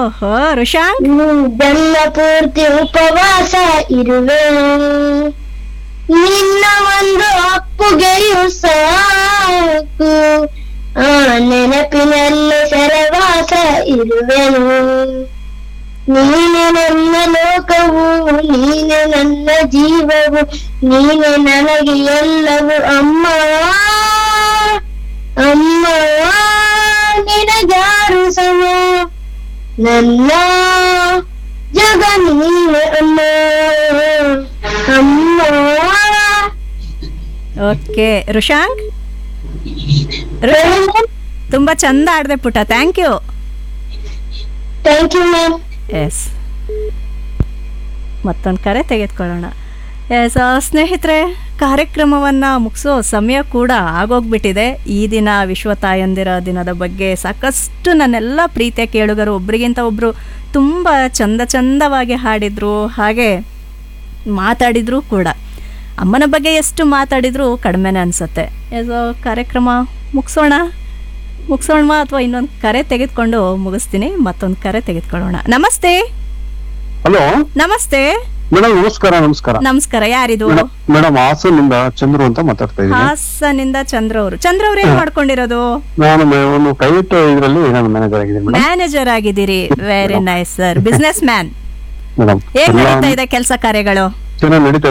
ಓಹೋ ಋಷಾಂಕ್ ಜನ್ಮ ಪೂರ್ತಿ ಉಪವಾಸ ಇರುವೆ ನಿನ್ನ ಒಂದು ಅಪ್ಪುಗೆಯು ಸಾಕು ಆ ನೆನಪಿನಲ್ಲಿ ಸರವಾಸ ಇರುವೆನು ನೀನೆ ನನ್ನ ಲೋಕವು ನೀನೆ ನನ್ನ ಜೀವವು ನೀನೆ ನನಗೆ ಎಲ್ಲವೂ ಅಮ್ಮ ಅಮ್ಮ ನಿನಗಾರು ಸಮ ನನ್ನ ಜಗ ನೀನೆ ಅಮ್ಮ ಅಮ್ಮ ಓಕೆ ಋಷಾಂಕ್ ಋಷಾಂಕ್ ತುಂಬಾ ಚಂದ ಆಡ್ದೆ ಪುಟ thank you thank you ma'am yes ಮತ್ತೊಂದು ಕರೆ ತೆಗೆದುಕೊಳ್ಳೋಣ ಎಸ್ ಸ್ನೇಹಿತರೆ ಕಾರ್ಯಕ್ರಮವನ್ನು ಮುಗಿಸೋ ಸಮಯ ಕೂಡ ಆಗೋಗ್ಬಿಟ್ಟಿದೆ ಈ ದಿನ ವಿಶ್ವ ತಾಯಂದಿರ ದಿನದ ಬಗ್ಗೆ ಸಾಕಷ್ಟು ನನ್ನೆಲ್ಲ ಪ್ರೀತಿಯ ಕೇಳುಗರು ಒಬ್ರಿಗಿಂತ ಒಬ್ಬರು ತುಂಬ ಚಂದ ಚಂದವಾಗಿ ಹಾಡಿದರು ಹಾಗೆ ಮಾತಾಡಿದ್ರು ಕೂಡ ಅಮ್ಮನ ಬಗ್ಗೆ ಎಷ್ಟು ಮಾತಾಡಿದ್ರು ಕಡಿಮೆನೇ ಅನಿಸುತ್ತೆ ಸೊ ಕಾರ್ಯಕ್ರಮ ಮುಗಿಸೋಣ ಮುಗಿಸೋಣ ಅಥವಾ ಇನ್ನೊಂದು ಕರೆ ತೆಗೆದುಕೊಂಡು ಮುಗಿಸ್ತೀನಿ ಮತ್ತೊಂದು ಕರೆ ತೆಗೆದುಕೊಳ್ಳೋಣ ನಮಸ್ತೆ ಹಲೋ ನಮಸ್ತೆ ಮೇಡಮ್ ನಮಸ್ಕಾರ ನಮಸ್ಕಾರ ನಮಸ್ಕಾರ ಯಾರಿದು ಮೇಡಮ್ ಮೇಡಮ್ ಹಾಸನಿಂದ ಚಂದ್ರು ಅಂತ ಮಾತಾಡ್ತಾ ಇದ್ದೀನಿ ಹಾಸನಿಂದ ಚಂದ್ರ ಅವರು ಚಂದ್ರ ಅವ್ರು ಏನ್ ಮಾಡ್ಕೊಂಡಿರೋದು ನಾನು ಮೆ- ಒಂದು ಪ್ರೈವೇಟ್ ಇದರಲ್ಲಿ ನಾನು ಮ್ಯಾನೇಜರ್ ಆಗಿದ್ದೀನಿ ಮೇಡಮ್ ಮ್ಯಾನೇಜರ್ ಆಗಿದ್ದೀರಿ very nice sir business man madam ಹೇಗ್ ನಡೀತಾ ಇದೆ ಕೆಲಸ ಕಾರ್ಯಗಳು ಚೆನ್ನಾಗಿ ನಡೀತಾ